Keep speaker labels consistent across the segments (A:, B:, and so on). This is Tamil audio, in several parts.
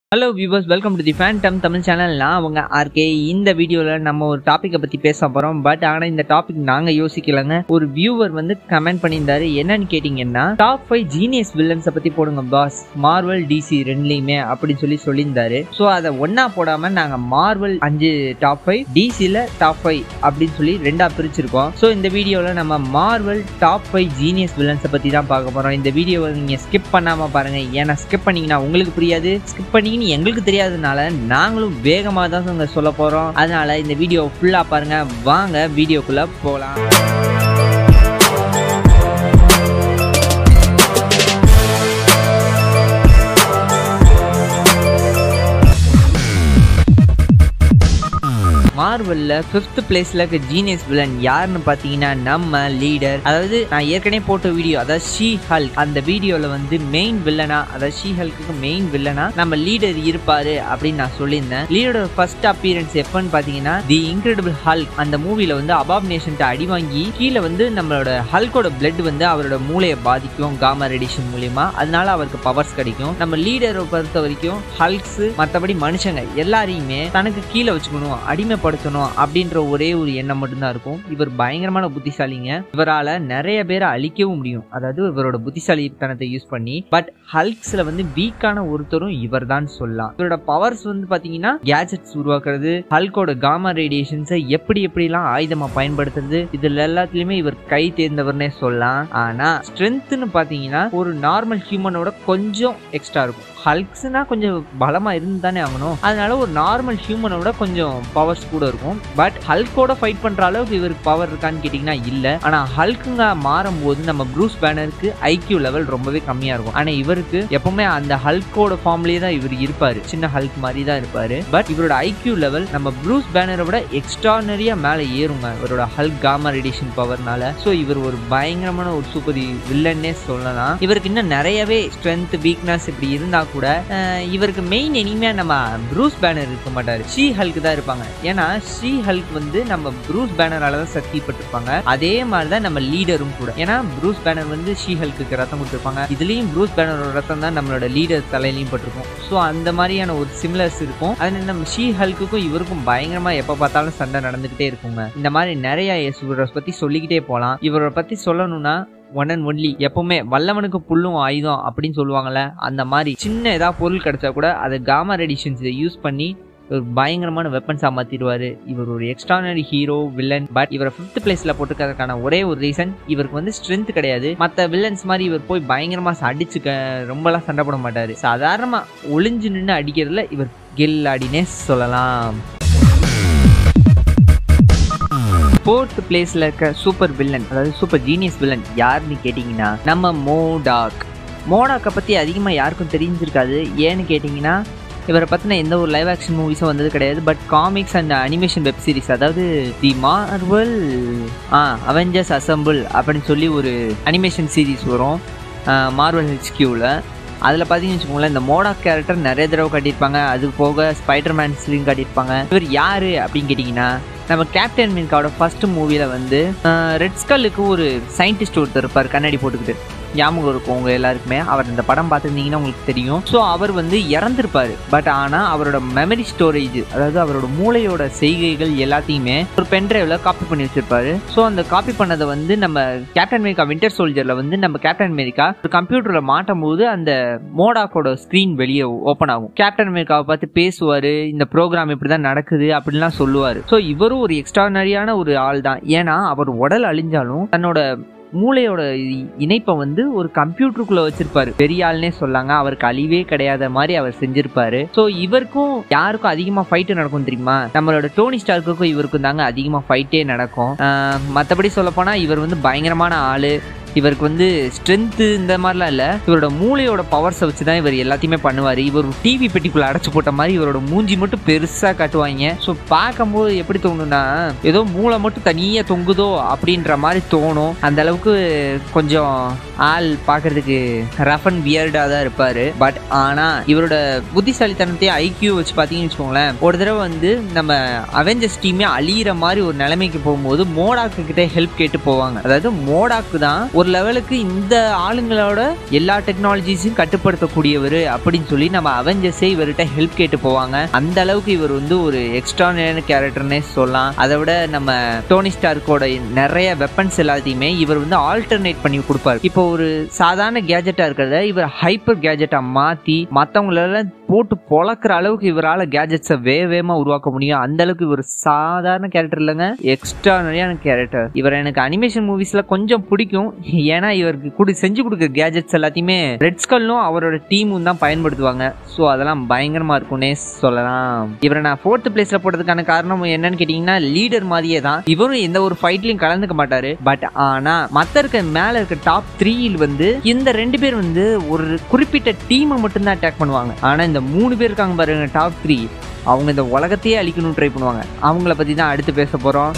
A: hello viewers welcome to the fandom Tamil channel நான் அவங்க ஆர்கே இந்த வீடியோவில் நம்ம ஒரு டாப்பிக்கை பற்றி பேச போகிறோம் பட் ஆனால் இந்த டாபிக் நாங்கள் யோசிக்கலங்க ஒரு வியூவர் வந்து கமெண்ட் பண்ணியிருந்தாரு என்னன்னு கேட்டிங்கன்னா டாப் ஃபைவ் ஜீனியஸ் வில்லன்ஸை பற்றி போடுங்க பாஸ் மார்வல் டிசி ரெண்டுலேயுமே அப்படின்னு சொல்லி சொல்லியிருந்தாரு ஸோ அதை ஒன்றா போடாமல் நாங்கள் மார்வல் அஞ்சு டாப் ஃபைவ் டிசியில் டாப் ஃபைவ் அப்படின்னு சொல்லி ரெண்டாக பிரிச்சிருக்கோம் ஸோ இந்த வீடியோவில் நம்ம மார்வல் டாப் ஃபைவ் ஜீனியஸ் வில்லன்ஸை பற்றி தான் பார்க்க போகிறோம் இந்த வீடியோவை நீங்கள் ஸ்கிப் பண்ணாமல் பாருங்கள் ஏன்னா ஸ்கிப் பண்ணீங்கன்னா உங்களுக்கு புரியாது ஸ்கிப் பண்ணீங்கன்னு எங்களுக்கு தெரியாதனால நாங்களும் வேகமாக தான் உங்க சொல்ல போகிறோம் அதனால இந்த வீடியோ ஃபுல்லாக பாருங்கள் வாங்க வீடியோக்குள்ளே போகலாம் மார்வல்ல ஃபிஃப்த் பிளேஸ்ல இருக்க ஜீனியஸ் வில்லன் யாருன்னு பார்த்தீங்கன்னா நம்ம லீடர் அதாவது நான் ஏற்கனவே போட்ட வீடியோ அதாவது ஷீ ஹல்க் அந்த வீடியோவில் வந்து மெயின் வில்லனா அதாவது ஷீ ஹல்க்கு மெயின் வில்லனா நம்ம லீடர் இருப்பாரு அப்படின்னு நான் சொல்லியிருந்தேன் லீடரோட ஃபர்ஸ்ட் அப்பியரன்ஸ் எப்பன்னு பார்த்தீங்கன்னா தி இன்கிரெடிபிள் ஹல்க் அந்த மூவில வந்து அபாப் நேஷன்ட்ட அடி வாங்கி கீழே வந்து நம்மளோட ஹல்கோட பிளட் வந்து அவரோட மூளையை பாதிக்கும் காமா ரெடிஷன் மூலியமா அதனால அவருக்கு பவர்ஸ் கிடைக்கும் நம்ம லீடரை பொறுத்த வரைக்கும் ஹல்க்ஸ் மற்றபடி மனுஷங்க எல்லாரையுமே தனக்கு கீழே வச்சுக்கணும் அடிமைப்படுத்தணும் அப்படின்ற ஒரே ஒரு எண்ணம் மட்டும்தான் இருக்கும் இவர் பயங்கரமான புத்திசாலிங்க இவரால நிறைய பேரை அழிக்கவும் முடியும் அதாவது இவரோட புத்திசாலித்தனத்தை யூஸ் பண்ணி பட் ஹல்க்ஸ்ல வந்து வீக்கான ஒருத்தரும் இவர் தான் சொல்லலாம் இவரோட பவர்ஸ் வந்து பாத்தீங்கன்னா கேஜெட்ஸ் உருவாக்குறது ஹல்கோட காமா ரேடியேஷன்ஸை எப்படி எப்படிலாம் ஆயுதமா பயன்படுத்துறது இதுல எல்லாத்துலயுமே இவர் கை தேர்ந்தவர்னே சொல்லலாம் ஆனா ஸ்ட்ரென்த்னு பாத்தீங்கன்னா ஒரு நார்மல் ஹியூமனோட கொஞ்சம் எக்ஸ்ட்ரா இருக்கும் ஹல்க்ஸ்னா கொஞ்சம் பலமா இருந்து தானே ஆகணும் அதனால ஒரு நார்மல் ஹியூமனோட கொஞ்சம் பவர்ஸ் கூட இருக்கும் பட் ஹல்கோட ஃபைட் பண்ற அளவுக்கு இவருக்கு பவர் இருக்கான்னு கேட்டீங்கன்னா இல்ல ஆனா ஹல்க்குங்க மாறும் போது நம்ம ப்ரூஸ் பேனருக்கு ஐக்கியூ லெவல் ரொம்பவே கம்மியா இருக்கும் ஆனா இவருக்கு எப்பவுமே அந்த ஹல்கோட ஃபார்ம்லயே தான் இவர் இருப்பாரு சின்ன ஹல்க் மாதிரி தான் இருப்பாரு பட் இவரோட ஐக்கியூ லெவல் நம்ம ப்ரூஸ் பேனரை விட எக்ஸ்ட்ரானரியா மேல ஏறுங்க இவரோட ஹல்க் காமா ரேடியேஷன் பவர்னால ஸோ இவர் ஒரு பயங்கரமான ஒரு சூப்பர் வில்லன்னே சொல்லலாம் இவருக்கு இன்னும் நிறையவே ஸ்ட்ரென்த் வீக்னஸ் இப்படி இருந்தா கூட அஹ், இவருக்கு மெயின் எனிமையா நம்ம ப்ரூஸ் பேனர் இருக்க மாட்டாரு ஷீ ஹல்க் தான் இருப்பாங்க ஏன்னா ஷீ ஹல்க் வந்து நம்ம ப்ரூஸ் பேனரால தான் சக்திப்பட்டிருப்பாங்க அதே மாதிரி தான் நம்ம லீடரும் கூட ஏன்னா ப்ரூஸ் பேனர் வந்து ஷீ ஹல்க்கு ரத்தம் கொடுத்துருப்பாங்க இதுலயும் ப்ரூஸ் பேனரோட ரத்தம் தான் நம்மளோட லீடர் தலையிலையும் பட்டிருக்கும் ஸோ அந்த மாதிரியான ஒரு சிமிலர்ஸ் இருக்கும் அதனால நம்ம ஷீ ஹல்க்குக்கும் இவருக்கும் பயங்கரமா எப்ப பார்த்தாலும் சண்டை நடந்துகிட்டே இருக்குங்க இந்த மாதிரி நிறைய இவரை பத்தி சொல்லிக்கிட்டே போகலாம் இவரை பத்தி சொல்லணும்னா ஒன் அண்ட் ஒன்லி எப்பவுமே வல்லவனுக்கு புல்லும் ஆயுதம் அப்படின்னு சொல்லுவாங்கல்ல அந்த மாதிரி சின்ன ஏதாவது பொருள் கிடைச்சா கூட அதை காமா ரெடிஷன்ஸ் யூஸ் பண்ணி ஒரு பயங்கரமான வெப்பன்ஸாக மாற்றிடுவார் இவர் ஒரு எக்ஸ்ட்ரானரி ஹீரோ வில்லன் பட் இவரை ஃபிஃப்த் பிளேஸில் போட்டுக்கிறதுக்கான ஒரே ஒரு ரீசன் இவருக்கு வந்து ஸ்ட்ரென்த் கிடையாது மற்ற வில்லன்ஸ் மாதிரி இவர் போய் பயங்கரமாக அடிச்சுக்க ரொம்பலாம் சண்டை போட மாட்டார் சாதாரணமாக ஒளிஞ்சு நின்று அடிக்கிறதுல இவர் கில்லாடினே சொல்லலாம் ஃபோர்த் பிளேஸ்ல இருக்க சூப்பர் வில்லன் அதாவது சூப்பர் ஜீனியஸ் வில்லன் யாருன்னு கேட்டிங்கன்னா நம்ம மோடாக் மோடாக்கை பற்றி அதிகமாக யாருக்கும் தெரிஞ்சிருக்காது ஏன்னு கேட்டிங்கன்னா இவரை பற்றின எந்த ஒரு லைவ் ஆக்ஷன் மூவிஸும் வந்தது கிடையாது but comics and animation web series அதாவது the Marvel uh Avengers Assemble அப்படின்னு சொல்லி ஒரு அனிமேஷன் சீரிஸ் வரும் மார்வல் ஹெச்கியூவில் அதில் பார்த்தீங்கன்னு வச்சுக்கோங்களேன் இந்த மோடா கேரக்டர் நிறைய தடவை காட்டியிருப்பாங்க அது போக ஸ்பைடர்மேன்ஸ்லையும் காட்டியிருப்பாங்க இவர் யார் அப்படின்னு கேட்டிங்கன்னா நம்ம கேப்டன் மின்காவோட ஃபர்ஸ்ட் மூவியில் வந்து ரெட் ஸ்கல்லுக்கு ஒரு சயின்டிஸ்ட் ஒருத்தர் இருப்பார் கண்ணாடி போட்டுக்கிட்டு ஞாபகம் இருக்கும் உங்க எல்லாருக்குமே அவர் இந்த படம் பார்த்துருந்தீங்கன்னா உங்களுக்கு தெரியும் ஸோ அவர் வந்து இறந்துருப்பாரு பட் ஆனால் அவரோட மெமரி ஸ்டோரேஜ் அதாவது அவரோட மூளையோட செய்கைகள் எல்லாத்தையுமே ஒரு பென்ட்ரைவ்ல காப்பி பண்ணி வச்சிருப்பாரு ஸோ அந்த காப்பி பண்ணதை வந்து நம்ம கேப்டன் அமெரிக்கா வின்டர் சோல்ஜர்ல வந்து நம்ம கேப்டன் அமெரிக்கா ஒரு கம்ப்யூட்டர்ல மாட்டும் போது அந்த மோடாக்கோட ஸ்கிரீன் வெளியே ஓப்பன் ஆகும் கேப்டன் அமெரிக்காவை பார்த்து பேசுவாரு இந்த ப்ரோக்ராம் இப்படிதான் நடக்குது அப்படின்லாம் சொல்லுவாரு ஸோ இவரும் ஒரு எக்ஸ்ட்ரானரியான ஒரு ஆள் தான் ஏன்னா அவர் உடல் அழிஞ்சாலும் தன்னோட மூளையோட இ- இணைப்பை வந்து ஒரு கம்ப்யூட்டருக்குள்ள வச்சிருப்பாரு பெரிய ஆள்னே சொல்லாங்க அவருக்கு அழிவே கிடையாத மாதிரி அவர் செஞ்சிருப்பாரு ஸோ இவருக்கும் யாருக்கும் அதிகமா ஃபைட்டு நடக்கும் தெரியுமா நம்மளோட டோனி ஸ்டார்க்குக்கும் இவருக்கும் தாங்க அதிகமா ஃபைட்டே நடக்கும் ஆஹ் மத்தபடி சொல்ல போனா இவர் வந்து பயங்கரமான ஆளு இவருக்கு வந்து ஸ்ட்ரென்த்து இந்த மாதிரிலாம் இல்லை இவரோட மூளையோட பவர்ஸை வச்சு தான் இவர் எல்லாத்தையுமே பண்ணுவார் இவர் டிவி பெட்டிக்குள்ள அடைச்சு போட்ட மாதிரி இவரோட மூஞ்சி மட்டும் பெருசாக காட்டுவாங்க ஸோ பார்க்கும்போது எப்படி தோணும்னா ஏதோ மூளை மட்டும் தனியாக தொங்குதோ அப்படின்ற மாதிரி தோணும் அந்த அளவுக்கு கொஞ்சம் ஆள் பார்க்கறதுக்கு ரஃப் அண்ட் வியர்டாக தான் இருப்பார் பட் ஆனால் இவரோட புத்திசாலித்தனத்தையும் ஐக்கியூ வச்சு பார்த்தீங்கன்னு வச்சுக்கோங்களேன் ஒரு தடவை வந்து நம்ம அவெஞ்சர்ஸ் டீமே அழியிற மாதிரி ஒரு நிலைமைக்கு போகும்போது மோடாக்கு கிட்ட ஹெல்ப் கேட்டு போவாங்க அதாவது மோடாக்கு தான் ஒரு லெவலுக்கு இந்த ஆளுங்களோட எல்லா டெக்னாலஜிஸையும் கட்டுப்படுத்தக்கூடியவர் அப்படின்னு சொல்லி நம்ம அவெஞ்சர்ஸே இவர்கிட்ட ஹெல்ப் கேட்டு போவாங்க அந்த அளவுக்கு இவர் வந்து ஒரு எக்ஸ்ட்ரானியான கேரக்டர்னே சொல்லலாம் அதை விட நம்ம டோனி ஸ்டார்க்கோட நிறைய வெப்பன்ஸ் எல்லாத்தையுமே இவர் வந்து ஆல்டர்னேட் பண்ணி கொடுப்பாரு இப்போ ஒரு சாதாரண கேஜெட்டா இருக்கிறத இவர் ஹைப்பர் கேஜெட்டா மாத்தி மற்றவங்கள போட்டு பொழக்கிற அளவுக்கு இவரால் கேஜெட்ஸை வேக வேகமா உருவாக்க முடியும் அந்த அளவுக்கு இவர் சாதாரண கேரக்டர் இல்லைங்க எக்ஸ்ட்ரானரியான கேரக்டர் இவர் எனக்கு அனிமேஷன் மூவிஸ்ல கொஞ்சம் பிடிக்கும் ஏன்னா இவருக்கு குடி செஞ்சு கொடுக்குற கேஜெட்ஸ் எல்லாத்தையுமே ரெட் ஸ்கல்லும் அவரோட டீமும் தான் பயன்படுத்துவாங்க ஸோ அதெல்லாம் பயங்கரமா இருக்கும்னே சொல்லலாம் இவரை நான் ஃபோர்த் பிளேஸ்ல போட்டதுக்கான காரணம் என்னன்னு கேட்டீங்கன்னா லீடர் மாதிரியே தான் இவரும் எந்த ஒரு ஃபைட்லயும் கலந்துக்க மாட்டாரு பட் ஆனா மத்த இருக்க மேல இருக்க டாப் த்ரீயில் வந்து இந்த ரெண்டு பேர் வந்து ஒரு குறிப்பிட்ட டீமை மட்டும்தான் அட்டாக் பண்ணுவாங்க ஆனா இந்த மூணு பேர் இருக்காங்க பாருங்க டாப் த்ரீ அவங்க இந்த உலகத்தையே அழிக்கணும் ட்ரை பண்ணுவாங்க அவங்கள பத்தி தான் அடுத்து பேச போறோம்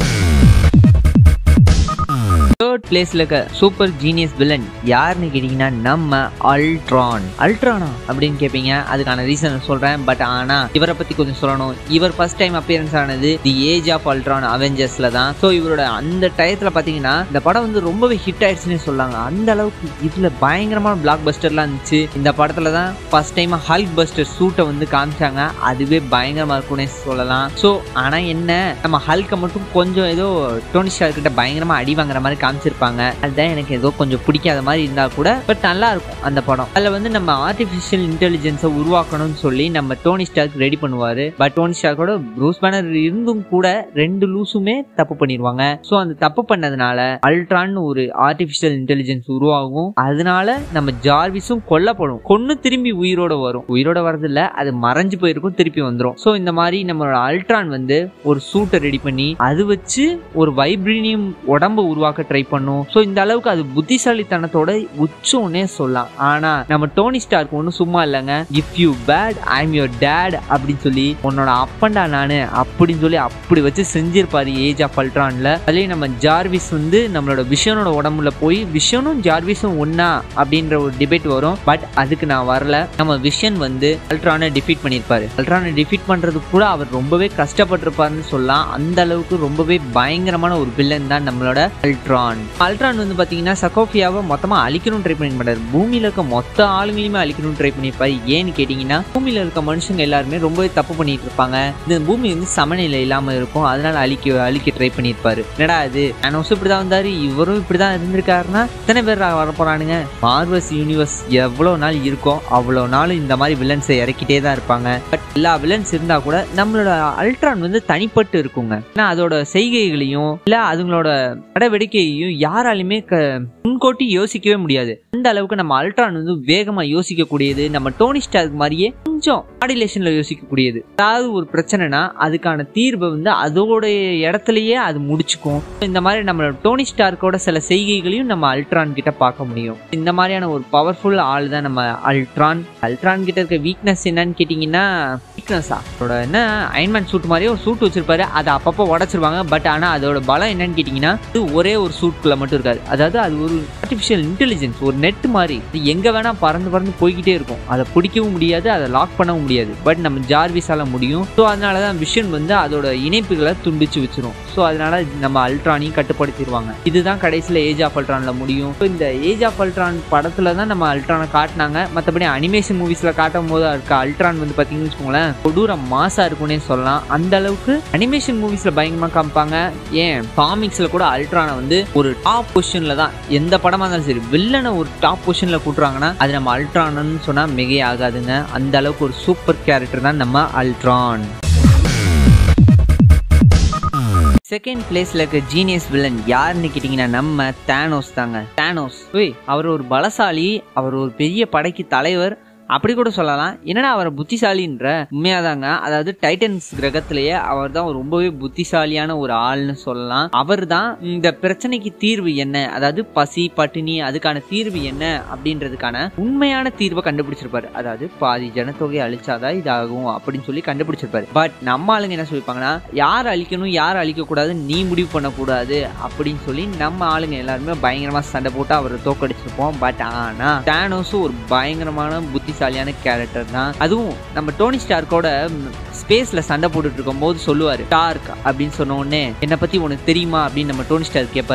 A: தேர்ட் பிளேஸ்ல இருக்க சூப்பர் ஜீனியஸ் வில்லன் யாருன்னு கேட்டீங்கன்னா நம்ம அல்ட்ரான் அல்ட்ரானா அப்படின்னு கேட்பீங்க அதுக்கான ரீசன் சொல்றேன் பட் ஆனா இவரை பத்தி கொஞ்சம் சொல்லணும் இவர் ஃபர்ஸ்ட் டைம் அப்பியரன்ஸ் ஆனது தி ஏஜ் ஆஃப் அல்ட்ரான் அவெஞ்சர்ஸ்ல தான் ஸோ இவரோட அந்த டயத்துல பாத்தீங்கன்னா இந்த படம் வந்து ரொம்பவே ஹிட் ஆயிடுச்சுன்னு சொல்லாங்க அந்த அளவுக்கு இதுல பயங்கரமான பிளாக் பஸ்டர்லாம் இருந்துச்சு இந்த படத்துல தான் ஃபர்ஸ்ட் டைம் ஹல்க் பஸ்டர் சூட்டை வந்து காமிச்சாங்க அதுவே பயங்கரமா இருக்கும்னே சொல்லலாம் ஸோ ஆனா என்ன நம்ம ஹல்கை மட்டும் கொஞ்சம் ஏதோ டோனி ஸ்டார் கிட்ட பயங்கரமா அடி வாங்குற மாதிரி காமிச்சிருப்பாங்க அதுதான் எனக்கு ஏதோ கொஞ்சம் பிடிக்காத மாதிரி இருந்தா கூட பட் நல்லா இருக்கும் அந்த படம் அதுல வந்து நம்ம ஆர்டிஃபிஷியல் இன்டெலிஜென்ஸை உருவாக்கணும்னு சொல்லி நம்ம டோனி ஸ்டார்க் ரெடி பண்ணுவாரு பட் டோனி ஸ்டார்க்கோட ப்ரூஸ் பேனர் இருந்தும் கூட ரெண்டு லூஸுமே தப்பு பண்ணிடுவாங்க ஸோ அந்த தப்பு பண்ணதுனால அல்ட்ரான்னு ஒரு ஆர்டிஃபிஷியல் இன்டெலிஜென்ஸ் உருவாகும் அதனால நம்ம ஜார்விஸும் கொல்லப்படும் கொன்னு திரும்பி உயிரோட வரும் உயிரோட வரதில்ல அது மறைஞ்சு போயிருக்கும் திருப்பி வந்துடும் ஸோ இந்த மாதிரி நம்மளோட அல்ட்ரான் வந்து ஒரு சூட்டை ரெடி பண்ணி அது வச்சு ஒரு வைப்ரீனியம் உடம்ப உருவாக்க ட்ரை பண்ணும் ஸோ இந்த அளவுக்கு அது புத்திசாலித்தனத்தோட உச்சம்னே சொல்லலாம் ஆனா நம்ம டோனி ஸ்டார்க் ஒன்றும் சும்மா இல்லைங்க if you bad I am your dad அப்படின்னு சொல்லி உன்னோட அப்பண்டா நானு அப்படின்னு சொல்லி அப்படி வச்சு செஞ்சிருப்பாரு ஏஜ் ஆஃப் அல்ட்ரான்ல அதுலயும் நம்ம ஜார்விஸ் வந்து நம்மளோட விஷனோட உடம்புல போய் விஷனும் ஜார்விஸும் ஒன்னா அப்படின்ற ஒரு டிபேட் வரும் பட் அதுக்கு நான் வரல நம்ம விஷன் வந்து அல்ட்ரானை டிஃபீட் பண்ணியிருப்பாரு அல்ட்ரானை டிஃபீட் பண்றதுக்கு கூட அவர் ரொம்பவே கஷ்டப்பட்டிருப்பாருன்னு சொல்லலாம் அந்த அளவுக்கு ரொம்பவே பயங்கரமான ஒரு வில்லன் தான் நம்மளோட அல்ட்ரான் அல்ட்ரான் வந்து பாத்தீங்கன்னா சகோஃபியாவை மொத்தமா அழிக்கணும் ட்ரை பண்ணி மாட்டாரு பூமியில இருக்க மொத்த ஆளுங்களையுமே அழிக்கணும் ட்ரை பண்ணியிருப்பாரு ஏன்னு கேட்டீங்கன்னா பூமியில இருக்க மனுஷங்க எல்லாருமே ரொம்பவே தப்பு பண்ணிட்டு இருப்பாங்க இந்த பூமி வந்து சமநிலை இல்லாம இருக்கும் அதனால அழிக்க அழிக்க ட்ரை பண்ணியிருப்பாரு என்னடா இது அனோஸும் இப்படிதான் வந்தாரு இவரும் இப்படிதான் இருந்திருக்காருன்னா எத்தனை பேர் வர போறானுங்க மார்வஸ் யூனிவர்ஸ் எவ்வளவு நாள் இருக்கோ அவ்வளவு நாள் இந்த மாதிரி வில்லன்ஸை இறக்கிட்டே தான் இருப்பாங்க பட் எல்லா வில்லன்ஸ் இருந்தா கூட நம்மளோட அல்ட்ரான் வந்து தனிப்பட்டு இருக்குங்க ஏன்னா அதோட செய்கைகளையும் இல்ல அதுங்களோட நடவடிக்கையையும் யாராலுமே க முன்கூட்டி யோசிக்கவே முடியாது அந்த அளவுக்கு நம்ம அல்ட்ரான் வந்து வேகமா யோசிக்கக்கூடியது நம்ம டோனி ஸ்டார்க் மாதிரியே கொஞ்சம் மாடுலேஷன்ல யோசிக்கக்கூடியது அதாவது ஒரு பிரச்சனைனா அதுக்கான தீர்வை வந்து அதோட இடத்துலயே அது முடிச்சுக்கும் இந்த மாதிரி நம்ம டோனி ஸ்டார்க்கோட சில செய்கைகளையும் நம்ம அல்ட்ரான் கிட்ட பார்க்க முடியும் இந்த மாதிரியான ஒரு பவர்ஃபுல் ஆள் தான் நம்ம அல்ட்ரான் அல்ட்ரான் கிட்ட இருக்க வீக்னஸ் என்னன்னு கேட்டிங்கன்னா வீக்னஸா அதோட என்ன அயன்மேன் சூட் மாதிரியே ஒரு சூட் வச்சிருப்பாரு அதை அப்பப்போ உடச்சிருவாங்க பட் ஆனால் அதோட பலம் என்னன்னு கேட்டிங்கன்னா இது ஒரே ஒரு சூட்குள்ள மட்டும் இருக்காது அதாவது அது ஒரு ஆர்டிஃபிஷியல் இன்டெலிஜென்ஸ் ஒரு நெட் மாதிரி இது எங்கே வேணால் பறந்து பறந்து போய்கிட்டே இருக்கும் அதை பிடிக்கவும் முடியாது அதை லாக் பண்ணவும் முடியாது பட் நம்ம ஜார்விஸால முடியும் ஸோ அதனால தான் விஷன் வந்து அதோட இணைப்புகளை துண்டிச்சு வச்சிரும் ஸோ அதனால நம்ம அல்ட்ரானையும் கட்டுப்படுத்திடுவாங்க இதுதான் கடைசியில் ஏஜ் ஆஃப் அல்ட்ரானில் முடியும் ஸோ இந்த ஏஜ் ஆஃப் அல்ட்ரான் படத்தில் தான் நம்ம அல்ட்ரானை காட்டினாங்க மற்றபடி அனிமேஷன் மூவிஸில் காட்டும் போது இருக்க அல்ட்ரான் வந்து பார்த்தீங்கன்னு வச்சுக்கோங்களேன் கொடூர மாசா இருக்கும்னே சொல்லலாம் அந்த அளவுக்கு அனிமேஷன் மூவிஸில் பயங்கரமாக காமிப்பாங்க ஏன் காமிக்ஸில் கூட அல்ட்ரானை வந்து ஒரு டாப் பொசிஷனில் தான் எந்த படமாக இருந்தாலும் சரி வில்லனை ஒரு டாப் பொசிஷனில் கூட்டுறாங்கன்னா அது நம்ம அல்ட்ரான்னு சொன்னால் மிகை ஆகாதுங்க அந்த அளவுக்கு ஒரு சூப்பர் கேரக்டர் தான் நம்ம அல்ட்ரான் செகண்ட் பிளேஸ்ல இருக்க ஜீனியஸ் வில்லன் யாருன்னு கேட்டீங்கன்னா நம்ம தேனோஸ் தாங்க தேனோஸ் ஓய் அவர் ஒரு பலசாலி அவர் ஒரு பெரிய படைக்கு தலைவர் அப்படி கூட சொல்லலாம் என்னடா அவரை புத்திசாலின்ற உண்மையாதாங்க அதாவது டைட்டன்ஸ் கிரகத்திலேயே அவர் தான் ரொம்பவே புத்திசாலியான ஒரு ஆள்னு சொல்லலாம் அவர் தான் இந்த பிரச்சனைக்கு தீர்வு என்ன அதாவது பசி பட்டினி அதுக்கான தீர்வு என்ன அப்படின்றதுக்கான உண்மையான தீர்வை கண்டுபிடிச்சிருப்பாரு அதாவது பாதி ஜனத்தொகையை அழிச்சாதான் இதாகும் அப்படின்னு சொல்லி கண்டுபிடிச்சிருப்பாரு பட் நம்ம ஆளுங்க என்ன சொல்லிப்பாங்கன்னா யார் அழிக்கணும் யார் அழிக்க கூடாது நீ முடிவு பண்ணக்கூடாது அப்படின்னு சொல்லி நம்ம ஆளுங்க எல்லாருமே பயங்கரமா சண்டை போட்டு அவரை தோக்கடிச்சிருப்போம் பட் ஆனா டானோஸும் ஒரு பயங்கரமான புத்திசாலியான கேரக்டர் தான் அதுவும் நம்ம டோனி ஸ்டார்க்கோட ஸ்பேஸ்ல சண்டை போட்டுட்டு இருக்கும் போது சொல்லுவாரு ஸ்டார்க் அப்படின்னு சொன்ன உடனே என்னை பத்தி உனக்கு தெரியுமா அப்படின்னு நம்ம டோனி ஸ்டார் கேட்பாரு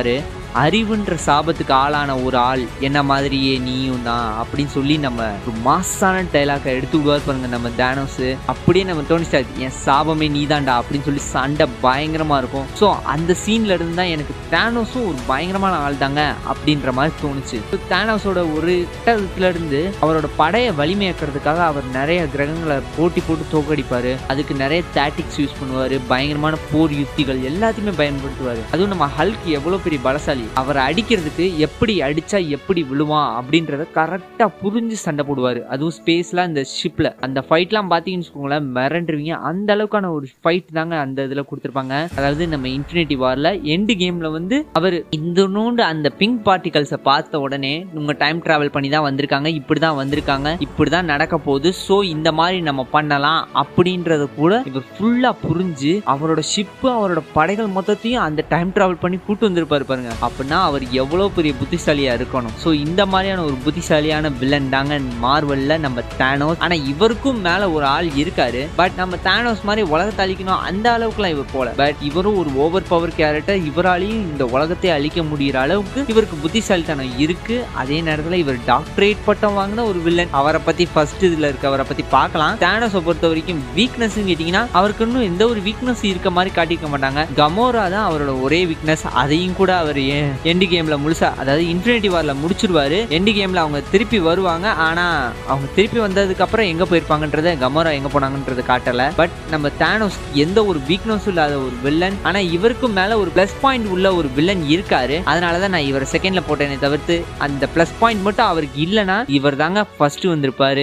A: அறிவுன்ற சாபத்துக்கு ஆளான ஒரு ஆள் என்ன மாதிரியே நீயும் தான் அப்படின்னு சொல்லி நம்ம ஒரு மாசான டைலாக்கை எடுத்து விடுவார் பாருங்க நம்ம தானோஸ் அப்படியே நம்ம தோணிச்சா என் சாபமே நீதான்டா அப்படின்னு சொல்லி சண்டை பயங்கரமா இருக்கும் ஸோ அந்த சீன்ல இருந்து தான் எனக்கு தானோஸும் ஒரு பயங்கரமான ஆள் தாங்க அப்படின்ற மாதிரி தோணுச்சு தானோஸோட ஒரு கட்டத்துல இருந்து அவரோட படையை வலிமையாக்குறதுக்காக அவர் நிறைய கிரகங்களை போட்டி போட்டு தோக்கடிப்பாரு அதுக்கு நிறைய டாட்டிக்ஸ் யூஸ் பண்ணுவாரு பயங்கரமான போர் யுக்திகள் எல்லாத்தையுமே பயன்படுத்துவாரு அதுவும் நம்ம ஹல்க் எவ்வளவு பெரிய பலசாலி அவரை அடிக்கிறதுக்கு எப்படி அடிச்சா எப்படி விழுவான் அப்படின்றத கரெக்டா புரிஞ்சு சண்டை போடுவாரு அதுவும் ஸ்பேஸ்ல அந்த ஷிப்ல அந்த ஃபைட்லாம் பாத்தீங்கன்னு வச்சுக்கோங்களேன் மிரண்டுருவீங்க அந்த அளவுக்கான ஒரு ஃபைட் தாங்க அந்த இதுல கொடுத்துருப்பாங்க அதாவது நம்ம இன்ஃபினிட்டி வார்ல எண்டு கேம்ல வந்து அவர் இந்த நோண்டு அந்த பிங்க் பார்ட்டிகல்ஸை பார்த்த உடனே உங்க டைம் டிராவல் பண்ணி தான் வந்திருக்காங்க இப்படிதான் வந்திருக்காங்க இப்படிதான் நடக்க போகுது ஸோ இந்த மாதிரி நம்ம பண்ணலாம் அப்படின்றத கூட இவர் ஃபுல்லா புரிஞ்சு அவரோட ஷிப்பு அவரோட படைகள் மொத்தத்தையும் அந்த டைம் டிராவல் பண்ணி கூட்டு வந்திருப்பாரு பாருங்க அப்படின்னா அவர் எவ்வளவு பெரிய புத்திசாலியா இருக்கணும் ஸோ இந்த மாதிரியான ஒரு புத்திசாலியான வில்லன் தாங்க மார்வல்ல நம்ம தேனோஸ் ஆனா இவருக்கும் மேல ஒரு ஆள் இருக்காரு பட் நம்ம தேனோஸ் மாதிரி உலகத்தை அழிக்கணும் அந்த அளவுக்குலாம் இவர் போல பட் இவரும் ஒரு ஓவர் பவர் கேரக்டர் இவராலையும் இந்த உலகத்தை அழிக்க முடியிற அளவுக்கு இவருக்கு புத்திசாலித்தனம் இருக்கு அதே நேரத்துல இவர் டாக்டரேட் பட்டம் வாங்கின ஒரு வில்லன் அவரை பத்தி ஃபர்ஸ்ட் இதுல இருக்கவரை பத்தி பார்க்கலாம் தேனோஸை பொறுத்த வரைக்கும் வீக்னஸ் கேட்டீங்கன்னா அவருக்கு இன்னும் எந்த ஒரு வீக்னஸ் இருக்க மாதிரி காட்டிக்க மாட்டாங்க கமோரா தான் அவரோட ஒரே வீக்னஸ் அதையும் கூட அவர் எண்டு கேம்ல முழுசா அதாவது இன்ஃபினிட்டி வார்ல முடிச்சிருவாரு எண்டு கேம்ல அவங்க திருப்பி வருவாங்க ஆனா அவங்க திருப்பி வந்ததுக்கு அப்புறம் எங்க போயிருப்பாங்கன்றத கமோரா எங்க போனாங்கன்றத காட்டல பட் நம்ம தேனோஸ் எந்த ஒரு வீக்னஸும் இல்லாத ஒரு வில்லன் ஆனா இவருக்கும் மேல ஒரு பிளஸ் பாயிண்ட் உள்ள ஒரு வில்லன் இருக்காரு அதனாலதான் நான் இவரை செகண்ட்ல போட்டேனே தவிர்த்து அந்த பிளஸ் பாயிண்ட் மட்டும் அவருக்கு இல்லைன்னா இவர் தாங்க ஃபர்ஸ்ட் வந்திருப்பாரு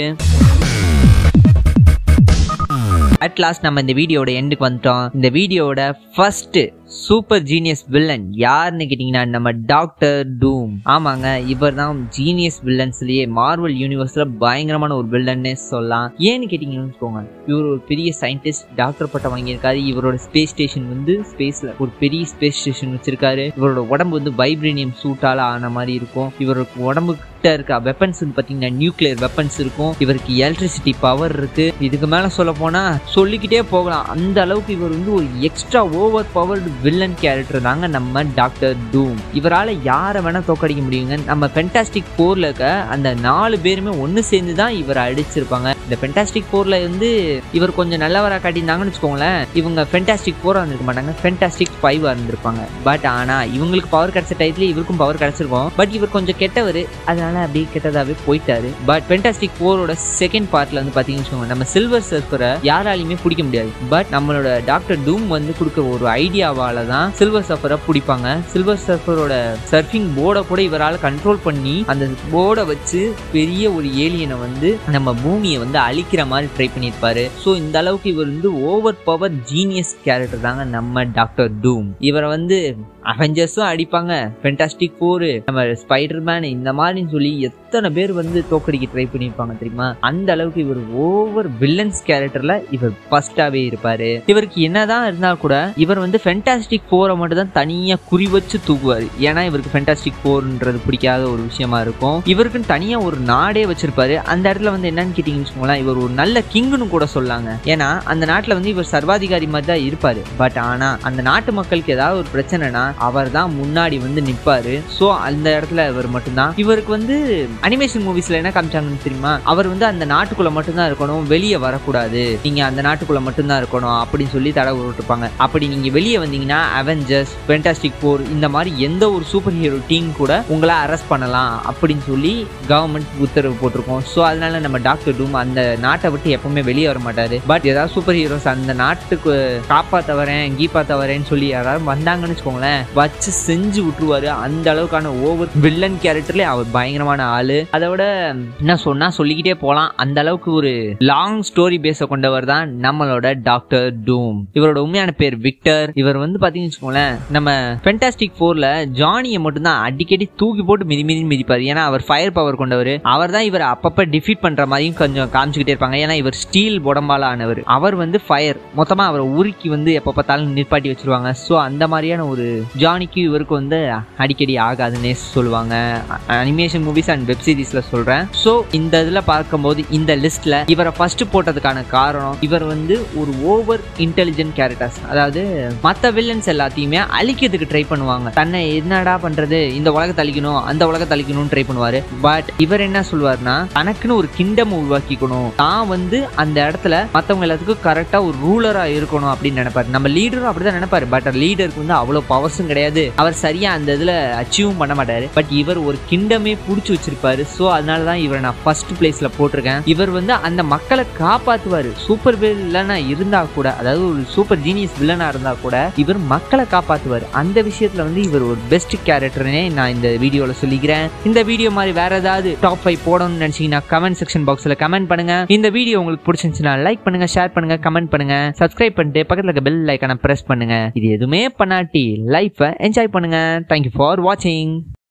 A: அட் லாஸ்ட் நம்ம இந்த வீடியோட எண்டுக்கு வந்துட்டோம் இந்த வீடியோட ஃபர்ஸ்ட் சூப்பர் ஜீனியஸ் வில்லன் யாருன்னு கேட்டிங்கன்னா நம்ம டாக்டர் டூம் ஆமாங்க இவர் தான் ஜீனியஸ் வில்லன்ஸ்லயே மார்வல் யூனிவர்ஸ்ல பயங்கரமான ஒரு வில்லன்னே சொல்லலாம் ஏன்னு கேட்டிங்கன்னு வச்சுக்கோங்க இவர் ஒரு பெரிய சயின்டிஸ்ட் டாக்டர் பட்டம் வாங்கியிருக்காரு இவரோட ஸ்பேஸ் ஸ்டேஷன் வந்து ஸ்பேஸ்ல ஒரு பெரிய ஸ்பேஸ் ஸ்டேஷன் வச்சிருக்காரு இவரோட உடம்பு வந்து வைப்ரேனியம் சூட்டால ஆன மாதிரி இருக்கும் இவருக்கு உடம்பு கிட்ட இருக்க வெப்பன்ஸ் வந்து பாத்தீங்கன்னா நியூக்ளியர் வெப்பன்ஸ் இருக்கும் இவருக்கு எலக்ட்ரிசிட்டி பவர் இருக்கு இதுக்கு மேல சொல்ல போனா சொல்லிக்கிட்டே போகலாம் அந்த அளவுக்கு இவர் வந்து ஒரு extra over powered villain character தாங்க நம்ம டாக்டர் டூம் இவரால் யாரை வேணா தோக்கடிக்க முடியுங்க நம்ம ஃபென்டாஸ்டிக் போர்ல இருக்க அந்த நாலு பேருமே ஒன்று சேர்ந்து தான் இவரை அடிச்சிருப்பாங்க இந்த ஃபென்டாஸ்டிக் போர்ல வந்து இவர் கொஞ்சம் நல்லவராக காட்டியிருந்தாங்கன்னு வச்சுக்கோங்களேன் இவங்க ஃபென்டாஸ்டிக் போராக இருந்திருக்க மாட்டாங்க ஃபென்டாஸ்டிக் ஃபைவாக இருந்திருப்பாங்க பட் ஆனால் இவங்களுக்கு பவர் கிடைச்ச டயத்துல இவருக்கும் பவர் கிடைச்சிருக்கும் பட் இவர் கொஞ்சம் கெட்டவர் அதனால அப்படியே கெட்டதாகவே போயிட்டாரு பட் ஃபென்டாஸ்டிக் போரோட செகண்ட் பார்ட்ல வந்து பார்த்தீங்கன்னு வச்சுக்கோங்க நம்ம சில்வர் சர்ஃபரை யாராலையுமே பிடிக்க முடியாது பட் நம்மளோட டாக்டர் டூம் வந்து கொடுக்க ஒரு ஐடியாவால தான் சில்வர் சர்ஃபரை பிடிப்பாங்க சில்வர் சர்ஃபரோட சர்ஃபிங் போர்டை கூட இவரால் கண்ட்ரோல் பண்ணி அந்த போர்டை வச்சு பெரிய ஒரு ஏலியனை வந்து நம்ம பூமியை வந்து அழிக்கிற மாதிரி ட்ரை பண்ணியிருப்பாரு ஸோ இந்த அளவுக்கு இவர் வந்து ஓவர் பவர் ஜீனியஸ் கேரக்டர் தாங்க நம்ம டாக்டர் டூம் இவரை வந்து அவெஞ்சர்ஸும் அடிப்பாங்க ஃபென்டாஸ்டிக் ஃபோரு நம்ம ஸ்பைடர் மேன் இந்த மாதிரின்னு சொல்லி எத்தனை பேர் வந்து தோக்கடிக்க ட்ரை பண்ணியிருப்பாங்க தெரியுமா அந்த அளவுக்கு இவர் ஓவர் வில்லன்ஸ் கேரக்டர்ல இவர் ஃபர்ஸ்டாவே இருப்பாரு இவருக்கு என்னதான் இருந்தா கூட இவர் வந்து ஃபென்டாஸ்டிக் ஃபோரை மட்டும் தான் தனியா குறி வச்சு தூக்குவாரு ஏன்னா இவருக்கு ஃபென்டாஸ்டிக் ஃபோர்ன்றது பிடிக்காத ஒரு விஷயமா இருக்கும் இவருக்குன்னு தனியா ஒரு நாடே வச்சிருப்பாரு அந்த இடத்துல வந்து என்னன்னு கேட்டீங்கன்னு வச்சுக்கோங்களேன் இவர் ஒரு நல்ல கிங்னு கூட சொல்லாங்க ஏன்னா அந்த நாட்டுல வந்து இவர் சர்வாதிகாரி மாதிரி தான் இருப்பாரு பட் ஆனா அந்த நாட்டு மக்களுக்கு ஏதாவது ஒரு பிரச்சனைனா அவர் தான் முன்னாடி வந்து நிப்பாரு ஸோ அந்த இடத்துல இவர் மட்டும்தான் இவருக்கு வந்து அனிமேஷன் மூவிஸ்ல என்ன காமிச்சாங்கன்னு தெரியுமா அவர் வந்து அந்த நாட்டுக்குள்ள மட்டும்தான் இருக்கணும் வெளியே வரக்கூடாது நீங்க அந்த நாட்டுக்குள்ள மட்டும்தான் இருக்கணும் அப்படின்னு சொல்லி தடை விட்டுருப்பாங்க அப்படி நீங்க வெளியே வந்தீங்கன்னா அவெஞ்சர்ஸ் ஃபென்டாஸ்டிக் போர் இந்த மாதிரி எந்த ஒரு சூப்பர் ஹீரோ டீம் கூட உங்களை அரெஸ்ட் பண்ணலாம் அப்படின்னு சொல்லி கவர்மெண்ட் உத்தரவு போட்டிருக்கோம் ஸோ அதனால நம்ம டாக்டர் டூம் அந்த நாட்டை விட்டு எப்பவுமே வெளியே வர மாட்டாரு பட் ஏதாவது சூப்பர் ஹீரோஸ் அந்த நாட்டுக்கு காப்பாத்த வரேன் கீப்பாத்த வரேன்னு சொல்லி யாராவது வந்தாங்கன்னு வச்சுக்கோங்களேன் வச்சு செஞ்சு விட்டுருவாரு அந்த அளவுக்கான ஓவர் வில்லன் கேரக்டர்ல அவர் பயங்கரமான ஆளு அதை விட என்ன சொன்னா சொல்லிக்கிட்டே போலாம் அந்த அளவுக்கு ஒரு லாங் ஸ்டோரி பேஸ கொண்டவர் தான் நம்மளோட டாக்டர் டூம் இவரோட உண்மையான பேர் விக்டர் இவர் வந்து பாத்தீங்கன்னு வச்சுக்கோங்களேன் நம்ம ஃபென்டாஸ்டிக் போர்ல ஜானியை மட்டும்தான் அடிக்கடி தூக்கி போட்டு மிதி மிதி மிதிப்பாரு ஏன்னா அவர் ஃபயர் பவர் கொண்டவர் அவர் தான் இவர் அப்பப்ப டிஃபீட் பண்ற மாதிரியும் கொஞ்சம் காமிச்சுக்கிட்டே இருப்பாங்க ஏன்னா இவர் ஸ்டீல் உடம்பால ஆனவர் அவர் வந்து ஃபயர் மொத்தமா அவரை உருக்கி வந்து எப்ப பார்த்தாலும் நிற்பாட்டி வச்சிருவாங்க ஸோ அந்த மாதிரியான ஒரு ஜானிக்கு இவருக்கு வந்து அடிக்கடி ஆகாதுன்னே சொல்லுவாங்க அனிமேஷன் மூவிஸ் அண்ட் வெப் சீரிஸ்ல சொல்றேன் ஸோ இந்த இதுல பார்க்கும்போது இந்த லிஸ்ட்ல இவரை ஃபர்ஸ்ட் போட்டதுக்கான காரணம் இவர் வந்து ஒரு ஓவர் இன்டெலிஜென்ட் கேரக்டர்ஸ் அதாவது மற்ற வில்லன்ஸ் எல்லாத்தையுமே அழிக்கிறதுக்கு ட்ரை பண்ணுவாங்க தன்னை என்னடா பண்றது இந்த உலகத்தை அழிக்கணும் அந்த உலகத்தை அழிக்கணும்னு ட்ரை பண்ணுவாரு பட் இவர் என்ன சொல்வார்னா தனக்குன்னு ஒரு கிங்டம் உருவாக்கிக்கணும் தான் வந்து அந்த இடத்துல மற்றவங்க எல்லாத்துக்கும் கரெக்டா ஒரு ரூலரா இருக்கணும் அப்படின்னு நினைப்பாரு நம்ம லீடரும் அப்படிதான் நினைப்பாரு பட் லீடருக்கு வந்து அவ்வளவு பவர்ஸும் கிடையாது அவர் சரியா அந்த இதுல அச்சீவும் பண்ண மாட்டாரு பட் இவர் ஒரு கிண்டமே புடிச்சு வச்சிருப்பாரு ஸோ அதனால தான் இவரை நான் ஃபர்ஸ்ட் பிளேஸ்ல போட்டிருக்கேன் இவர் வந்து அந்த மக்களை காப்பாத்துவாரு சூப்பர் வில்லனா இருந்தா கூட அதாவது ஒரு சூப்பர் ஜீனியஸ் வில்லனா இருந்தா கூட இவர் மக்களை காப்பாத்துவார் அந்த விஷயத்துல வந்து இவர் ஒரு பெஸ்ட் கேரக்டர்னே நான் இந்த வீடியோல சொல்லிக்கிறேன் இந்த வீடியோ மாதிரி வேற ஏதாவது டாப் ஃபைவ் போடணும்னு நினைச்சீங்கன்னா கமெண்ட் செக்ஷன் பாக்ஸ்ல கமெண்ட் பண்ணுங்க இந்த வீடியோ உங்களுக்கு பிடிச்சிருந்துச்சுன்னா லைக் பண்ணுங்க ஷேர் பண்ணுங்க கமெண்ட் பண்ணுங்க சப்ஸ்கிரைப் பண்ணிட்டு பக்கத்துல இருக்க பெல் ஐக்கான பிரஸ் பண்ணுங்க இது எதுவுமே பண்ணாட்டி லைஃபை என்ஜாய் பண்ணுங்க தேங்க்யூ ஃபார் வாட்சிங்